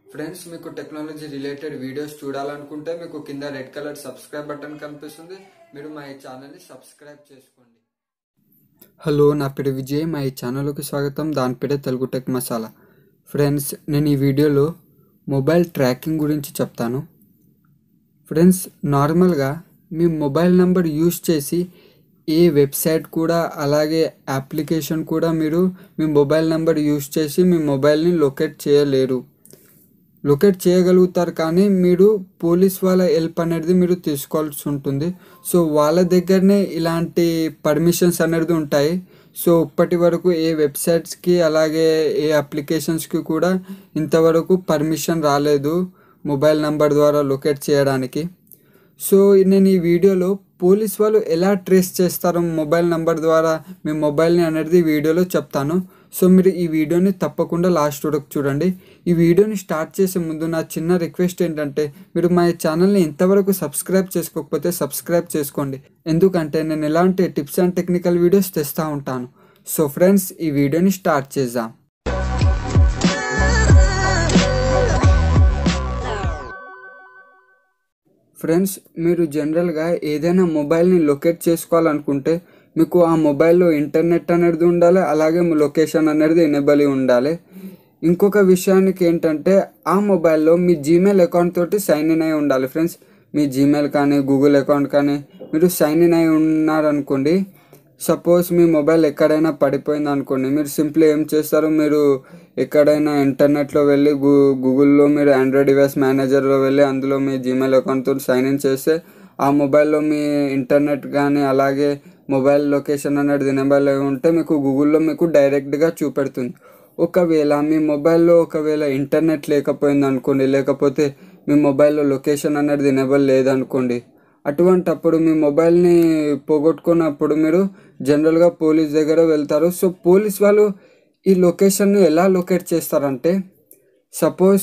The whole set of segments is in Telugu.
ఫ్రెండ్స్ మీకు టెక్నాలజీ రిలేటెడ్ వీడియోస్ చూడాలనుకుంటే మీకు కింద రెడ్ కలర్ సబ్స్క్రైబ్ బటన్ కనిపిస్తుంది మీరు మా ఈ ఛానల్ని సబ్స్క్రైబ్ చేసుకోండి హలో నా పేరు విజయ్ మా ఈ ఛానల్కి స్వాగతం దాని పేరే తెలుగు టెక్ మసాలా ఫ్రెండ్స్ నేను ఈ వీడియోలో మొబైల్ ట్రాకింగ్ గురించి చెప్తాను ఫ్రెండ్స్ నార్మల్గా మీ మొబైల్ నెంబర్ యూస్ చేసి ఏ వెబ్సైట్ కూడా అలాగే అప్లికేషన్ కూడా మీరు మీ మొబైల్ నెంబర్ యూస్ చేసి మీ మొబైల్ని లొకేట్ చేయలేరు లొకేట్ చేయగలుగుతారు కానీ మీరు పోలీస్ వాళ్ళ హెల్ప్ అనేది మీరు తీసుకోవాల్సి ఉంటుంది సో వాళ్ళ దగ్గరనే ఇలాంటి పర్మిషన్స్ అనేది ఉంటాయి సో ఇప్పటి వరకు ఏ వెబ్సైట్స్కి అలాగే ఏ అప్లికేషన్స్కి కూడా ఇంతవరకు పర్మిషన్ రాలేదు మొబైల్ నెంబర్ ద్వారా లొకేట్ చేయడానికి సో నేను ఈ వీడియోలో పోలీస్ వాళ్ళు ఎలా ట్రేస్ చేస్తారో మొబైల్ నెంబర్ ద్వారా మీ మొబైల్ని అనేది వీడియోలో చెప్తాను సో మీరు ఈ వీడియోని తప్పకుండా లాస్ట్ వరకు చూడండి ఈ వీడియోని స్టార్ట్ చేసే ముందు నా చిన్న రిక్వెస్ట్ ఏంటంటే మీరు మా ఛానల్ని ఇంతవరకు సబ్స్క్రైబ్ చేసుకోకపోతే సబ్స్క్రైబ్ చేసుకోండి ఎందుకంటే నేను ఎలాంటి టిప్స్ అండ్ టెక్నికల్ వీడియోస్ తెస్తూ ఉంటాను సో ఫ్రెండ్స్ ఈ వీడియోని స్టార్ట్ చేద్దాం ఫ్రెండ్స్ మీరు జనరల్గా ఏదైనా మొబైల్ని లొకేట్ చేసుకోవాలనుకుంటే మీకు ఆ మొబైల్లో ఇంటర్నెట్ అనేది ఉండాలి అలాగే మీ లొకేషన్ అనేది ఎనేబుల్ ఉండాలి ఇంకొక విషయానికి ఏంటంటే ఆ మొబైల్లో మీ జీమెయిల్ అకౌంట్ తోటి సైన్ ఇన్ అయి ఉండాలి ఫ్రెండ్స్ మీ జీమెయిల్ కానీ గూగుల్ అకౌంట్ కానీ మీరు సైన్ ఇన్ అయి ఉన్నారనుకోండి సపోజ్ మీ మొబైల్ ఎక్కడైనా పడిపోయింది అనుకోండి మీరు సింప్లీ ఏం చేస్తారు మీరు ఎక్కడైనా ఇంటర్నెట్లో వెళ్ళి గూ గూగుల్లో మీరు ఆండ్రాయిడ్ డివైస్ మేనేజర్లో వెళ్ళి అందులో మీ జీమెయిల్ అకౌంట్తో సైన్ ఇన్ చేస్తే ఆ మొబైల్లో మీ ఇంటర్నెట్ కానీ అలాగే మొబైల్ లొకేషన్ అనేది ఎనేబుల్ అయి ఉంటే మీకు గూగుల్లో మీకు డైరెక్ట్గా చూపెడుతుంది ఒకవేళ మీ మొబైల్లో ఒకవేళ ఇంటర్నెట్ లేకపోయింది అనుకోండి లేకపోతే మీ మొబైల్లో లొకేషన్ అనేది ఎనేబుల్ లేదనుకోండి అటువంటప్పుడు మీ మొబైల్ని పోగొట్టుకున్నప్పుడు మీరు జనరల్గా పోలీస్ దగ్గర వెళ్తారు సో పోలీస్ వాళ్ళు ఈ లొకేషన్ని ఎలా లొకేట్ చేస్తారంటే సపోజ్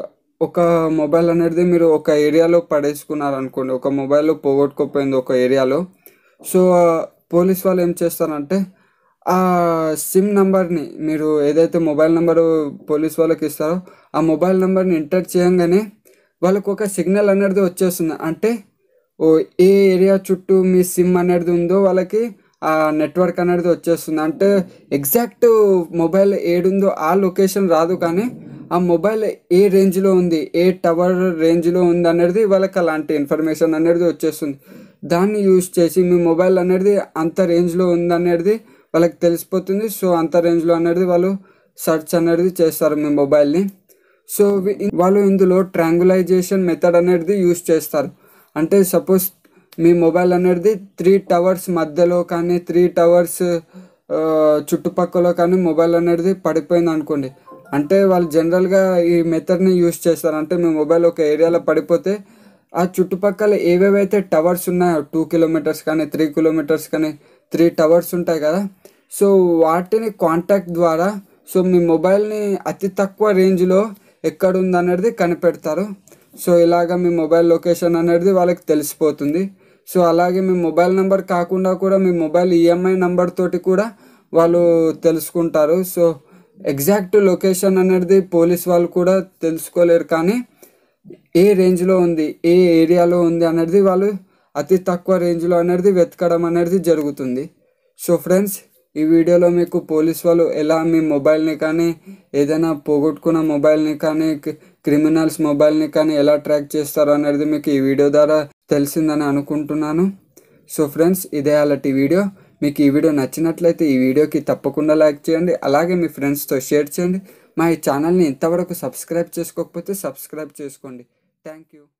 ఒక మొబైల్ అనేది మీరు ఒక ఏరియాలో పడేసుకున్నారు అనుకోండి ఒక మొబైల్లో పోగొట్టుకోపోయింది ఒక ఏరియాలో సో పోలీస్ వాళ్ళు ఏం చేస్తారంటే ఆ సిమ్ నెంబర్ని మీరు ఏదైతే మొబైల్ నెంబరు పోలీస్ వాళ్ళకి ఇస్తారో ఆ మొబైల్ నెంబర్ని ఎంటర్ చేయగానే వాళ్ళకు ఒక సిగ్నల్ అనేది వచ్చేస్తుంది అంటే ఓ ఏ ఏరియా చుట్టూ మీ సిమ్ అనేది ఉందో వాళ్ళకి ఆ నెట్వర్క్ అనేది వచ్చేస్తుంది అంటే ఎగ్జాక్ట్ మొబైల్ ఏడుందో ఆ లొకేషన్ రాదు కానీ ఆ మొబైల్ ఏ రేంజ్లో ఉంది ఏ టవర్ రేంజ్లో ఉంది అనేది వాళ్ళకి అలాంటి ఇన్ఫర్మేషన్ అనేది వచ్చేస్తుంది దాన్ని యూజ్ చేసి మీ మొబైల్ అనేది అంత రేంజ్లో ఉంది అనేది వాళ్ళకి తెలిసిపోతుంది సో అంత రేంజ్లో అనేది వాళ్ళు సెర్చ్ అనేది చేస్తారు మీ మొబైల్ని సో వాళ్ళు ఇందులో ట్రాంగులైజేషన్ మెథడ్ అనేది యూజ్ చేస్తారు అంటే సపోజ్ మీ మొబైల్ అనేది త్రీ టవర్స్ మధ్యలో కానీ త్రీ టవర్స్ చుట్టుపక్కల కానీ మొబైల్ అనేది పడిపోయింది అనుకోండి అంటే వాళ్ళు జనరల్గా ఈ మెథడ్ని యూజ్ చేస్తారు అంటే మీ మొబైల్ ఒక ఏరియాలో పడిపోతే ఆ చుట్టుపక్కల ఏవేవైతే టవర్స్ ఉన్నాయో టూ కిలోమీటర్స్ కానీ త్రీ కిలోమీటర్స్ కానీ త్రీ టవర్స్ ఉంటాయి కదా సో వాటిని కాంటాక్ట్ ద్వారా సో మీ మొబైల్ని అతి తక్కువ రేంజ్లో ఎక్కడ ఉందనేది కనిపెడతారు సో ఇలాగ మీ మొబైల్ లొకేషన్ అనేది వాళ్ళకి తెలిసిపోతుంది సో అలాగే మీ మొబైల్ నెంబర్ కాకుండా కూడా మీ మొబైల్ ఈఎంఐ నెంబర్ తోటి కూడా వాళ్ళు తెలుసుకుంటారు సో ఎగ్జాక్ట్ లొకేషన్ అనేది పోలీస్ వాళ్ళు కూడా తెలుసుకోలేరు కానీ ఏ రేంజ్లో ఉంది ఏ ఏరియాలో ఉంది అనేది వాళ్ళు అతి తక్కువ రేంజ్లో అనేది వెతకడం అనేది జరుగుతుంది సో ఫ్రెండ్స్ ఈ వీడియోలో మీకు పోలీస్ వాళ్ళు ఎలా మీ మొబైల్ని కానీ ఏదైనా పోగొట్టుకున్న మొబైల్ని కానీ క్రిమినల్స్ మొబైల్ని కానీ ఎలా ట్రాక్ చేస్తారో అనేది మీకు ఈ వీడియో ద్వారా తెలిసిందని అనుకుంటున్నాను సో ఫ్రెండ్స్ ఇదే అలాంటి వీడియో మీకు ఈ వీడియో నచ్చినట్లయితే ఈ వీడియోకి తప్పకుండా లైక్ చేయండి అలాగే మీ ఫ్రెండ్స్తో షేర్ చేయండి మా ఈ ఛానల్ని ఇంతవరకు సబ్స్క్రైబ్ చేసుకోకపోతే సబ్స్క్రైబ్ చేసుకోండి థ్యాంక్ యూ